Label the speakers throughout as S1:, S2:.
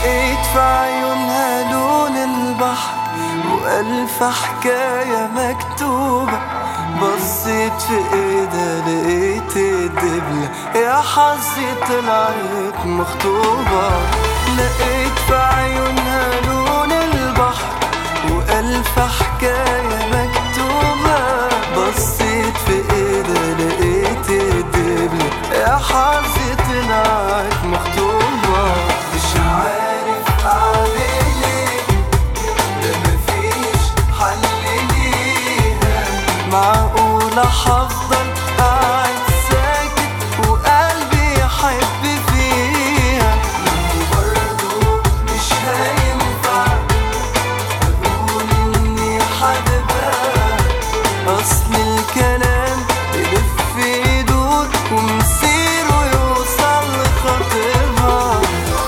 S1: لقيت في عيونها لون البحر وألف حكاية مكتوبة بصيت في ايدها لقيت الدبلة يا حظي طلعت مخطوبة لقيت في عيونها لون البحر وألف حكاية مكتوبة بصيت في ايدها لقيت الدبلة يا حظي طلعت مخطوبة مش عارف اعمل ايه ده مفيش حل ليها معقولة هفضل قاعد ساكت وقلبي يحب فيها وبرضه مش هينفع أقول إني حاببها أصل الكلام يلف يدور ومصيره يوصل لخطيبها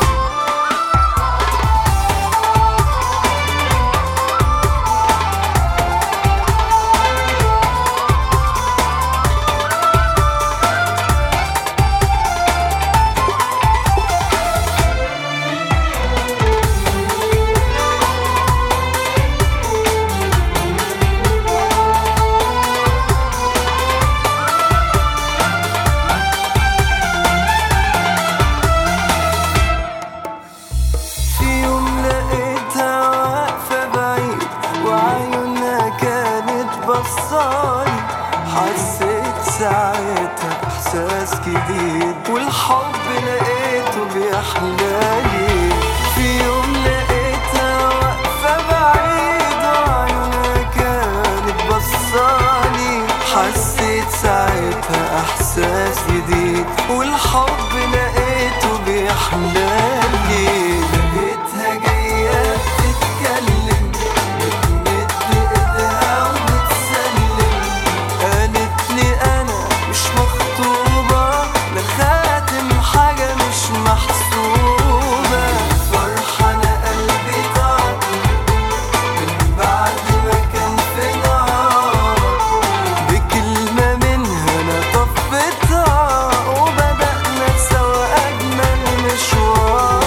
S1: في يوم لقيتها واقفة بعيد وعيونها كانت بصالي حسيت ساعتها إحساس جديد والحب لقيته بيحلالي في يوم لقيتها واقفة بعيد وعيونها كانت بصالي حسيت ساعتها إحساس جديد والحب لقيته بيحلالي لقيتها جاية تتكلم بتمد ايدها وبتسلم قالت لي انا مش مخطوبة لا خاتم حاجة مش محسوبة فرحة انا قلبي طار من بعد ما كان في نار بكلمة منها انا طفتها وبدأنا سوا اجمل مشوار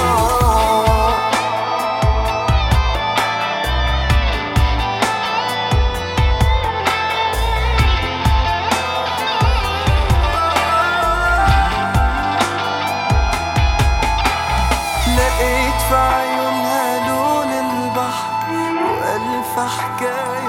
S1: لقيت في عيونها لون البحر وألف حكاية